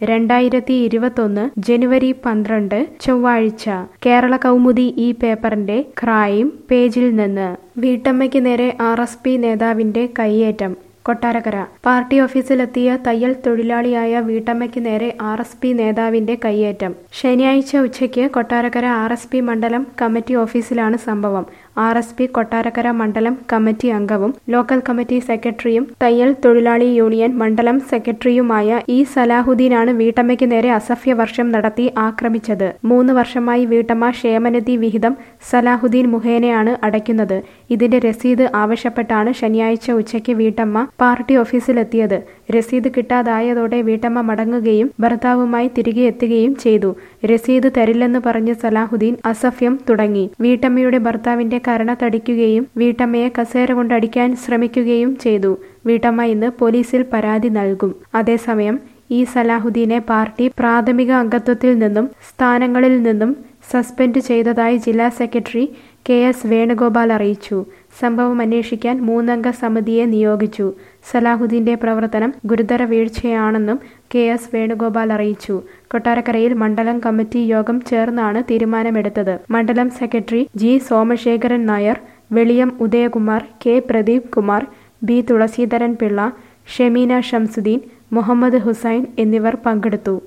രണ്ടായിരത്തി ഇരുപത്തൊന്ന് ജനുവരി പന്ത്രണ്ട് ചൊവ്വാഴ്ച കേരള കൗമുദി ഈ പേപ്പറിന്റെ ക്രൈം പേജിൽ നിന്ന് വീട്ടമ്മയ്ക്ക് നേരെ ആർ എസ് പി നേതാവിന്റെ കയ്യേറ്റം കൊട്ടാരക്കര പാർട്ടി ഓഫീസിലെത്തിയ തയ്യൽ തൊഴിലാളിയായ വീട്ടമ്മയ്ക്ക് നേരെ ആർ എസ് പി നേതാവിന്റെ കയ്യേറ്റം ശനിയാഴ്ച ഉച്ചയ്ക്ക് കൊട്ടാരക്കര ആർ എസ് പി മണ്ഡലം കമ്മിറ്റി ഓഫീസിലാണ് സംഭവം ആർ എസ് പി കൊട്ടാരക്കര മണ്ഡലം കമ്മിറ്റി അംഗവും ലോക്കൽ കമ്മിറ്റി സെക്രട്ടറിയും തയ്യൽ തൊഴിലാളി യൂണിയൻ മണ്ഡലം സെക്രട്ടറിയുമായ ഇ സലാഹുദ്ദീനാണ് വീട്ടമ്മയ്ക്ക് നേരെ അസഭ്യവർഷം നടത്തി ആക്രമിച്ചത് മൂന്ന് വർഷമായി വീട്ടമ്മ ക്ഷേമനിധി വിഹിതം സലാഹുദ്ദീൻ മുഖേനയാണ് അടയ്ക്കുന്നത് ഇതിന്റെ രസീത് ആവശ്യപ്പെട്ടാണ് ശനിയാഴ്ച ഉച്ചയ്ക്ക് വീട്ടമ്മ പാർട്ടി ഓഫീസിലെത്തിയത് രസീത് കിട്ടാതായതോടെ വീട്ടമ്മ മടങ്ങുകയും ഭർത്താവുമായി തിരികെ എത്തുകയും ചെയ്തു രസീത് തരില്ലെന്ന് പറഞ്ഞ് സലാഹുദ്ദീൻ അസഭ്യം തുടങ്ങി വീട്ടമ്മയുടെ ഭർത്താവിന്റെ കരണത്തടിക്കുകയും വീട്ടമ്മയെ കസേര കൊണ്ടടിക്കാൻ ശ്രമിക്കുകയും ചെയ്തു വീട്ടമ്മ ഇന്ന് പോലീസിൽ പരാതി നൽകും അതേസമയം ഈ സലാഹുദ്ദീനെ പാർട്ടി പ്രാഥമിക അംഗത്വത്തിൽ നിന്നും സ്ഥാനങ്ങളിൽ നിന്നും സസ്പെൻഡ് ചെയ്തതായി ജില്ലാ സെക്രട്ടറി കെ എസ് വേണുഗോപാൽ അറിയിച്ചു സംഭവം അന്വേഷിക്കാൻ മൂന്നംഗ സമിതിയെ നിയോഗിച്ചു സലാഹുദ്ദീന്റെ പ്രവർത്തനം ഗുരുതര വീഴ്ചയാണെന്നും കെ എസ് വേണുഗോപാൽ അറിയിച്ചു കൊട്ടാരക്കരയിൽ മണ്ഡലം കമ്മിറ്റി യോഗം ചേർന്നാണ് തീരുമാനമെടുത്തത് മണ്ഡലം secretary G Somasekharan Nair Veliyam Udayakumar K Pradeep Kumar B Thulaseedharan Pillai Shemeena Shamsuddin Muhammad Hussain എന്നിവർ പങ്കെടുത്തു